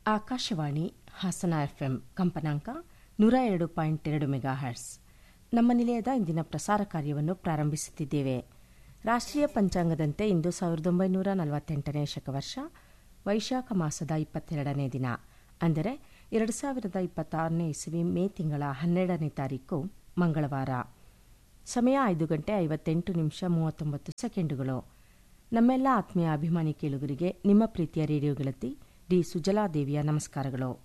Akashvani Hassan FM ಕಂಪನಾಂಕ ನೂರ ಎರಡು ಪಾಯಿಂಟ್ ಎರಡು ಮೆಗಾ ಹರ್ಟ್ಸ್ ನಮ್ಮ ನಿಲಯದ ಇಂದಿನ ಪ್ರಸಾರ ಕಾರ್ಯವನ್ನು ಪ್ರಾರಂಭಿಸುತ್ತಿದ್ದೇವೆ ರಾಷ್ಟ್ರೀಯ ಪಂಚಾಂಗದಂತೆ ಇಂದು ಸಾವಿರದ ಒಂಬೈನೂರ ನಲವತ್ತೆಂಟನೇ ಶಕವರ್ಷ ವೈಶಾಖ ಮಾಸದ ಇಪ್ಪತ್ತೆರಡನೇ ದಿನ ಅಂದರೆ ಎರಡು ಸಾವಿರದ ಇಪ್ಪತ್ತಾರನೇ ಇಸವಿ ಮೇ ತಿಂಗಳ ಹನ್ನೆರಡನೇ ತಾರೀಕು ಮಂಗಳವಾರ ಸಮಯ ಐದು ಗಂಟೆ ಐವತ್ತೆಂಟು ನಿಮಿಷ ಮೂವತ್ತೊಂಬತ್ತು ಸೆಕೆಂಡುಗಳು ನಮ್ಮೆಲ್ಲ ಆತ್ಮೀಯ ಅಭಿಮಾನಿ ಕೇಳುಗರಿಗೆ ನಿಮ್ಮ ಪ್ರೀತಿಯ ರೇಡಿಯೋ ಗೆಳತಿ ಡಿ ಸುಜಲಾದೇವಿಯ ನಮಸ್ಕಾರಗಳು